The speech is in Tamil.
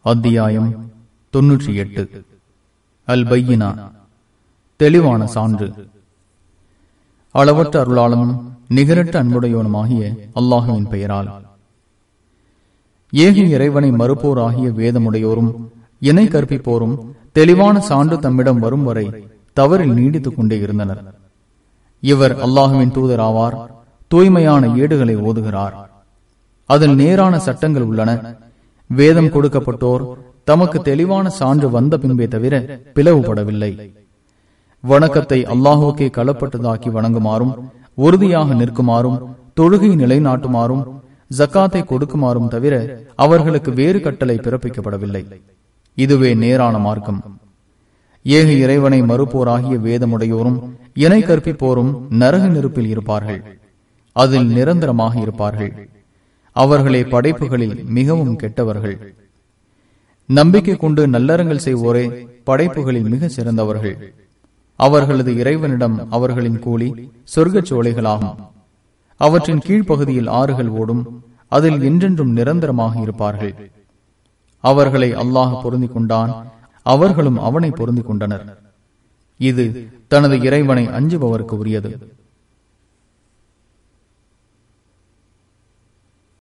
அத்தியாயம் தொன்னூற்றி எட்டு அல் பையினா தெளிவான சான்று அளவற்ற அருளாளனும் நிகரற்ற அன்புடையவனுமாகிய அல்லாஹுவின் பெயரால் ஏக இறைவனை மறுப்போராகிய வேதமுடையோரும் இணை கற்பிப்போரும் தெளிவான சான்று தம்மிடம் வரும் வரை தவறில் நீடித்துக் கொண்டே இருந்தனர் இவர் அல்லாஹுவின் தூதர் ஆவார் தூய்மையான ஏடுகளை ஓதுகிறார் அதில் நேரான சட்டங்கள் உள்ளன வேதம் கொடுக்கப்பட்டோர் தமக்கு தெளிவான சான்று வந்த பின்பே தவிர பிளவுபடவில்லை வணக்கத்தை அல்லாஹுக்கே களப்பட்டதாக்கி வணங்குமாறும் உறுதியாக நிற்குமாறும் தொழுகை நிலைநாட்டுமாறும் ஜக்காத்தை கொடுக்குமாறும் தவிர அவர்களுக்கு வேறு கட்டளை பிறப்பிக்கப்படவில்லை இதுவே நேரான மார்க்கம் ஏக இறைவனை மறுப்போராகிய வேதமுடையோரும் இணை கற்பிப்போரும் நரக நெருப்பில் இருப்பார்கள் அதில் நிரந்தரமாக இருப்பார்கள் அவர்களே படைப்புகளில் மிகவும் கெட்டவர்கள் நம்பிக்கை கொண்டு நல்லறங்கள் செய்வோரே படைப்புகளில் மிக சிறந்தவர்கள் அவர்களது இறைவனிடம் அவர்களின் கூலி சொர்க்கச் சோலைகளாகும் அவற்றின் கீழ்ப்பகுதியில் ஆறுகள் ஓடும் அதில் என்றென்றும் நிரந்தரமாக இருப்பார்கள் அவர்களை அல்லாஹ் பொருந்திக் கொண்டான் அவர்களும் அவனை பொருந்திக் கொண்டனர் இது தனது இறைவனை அஞ்சுபவருக்கு உரியது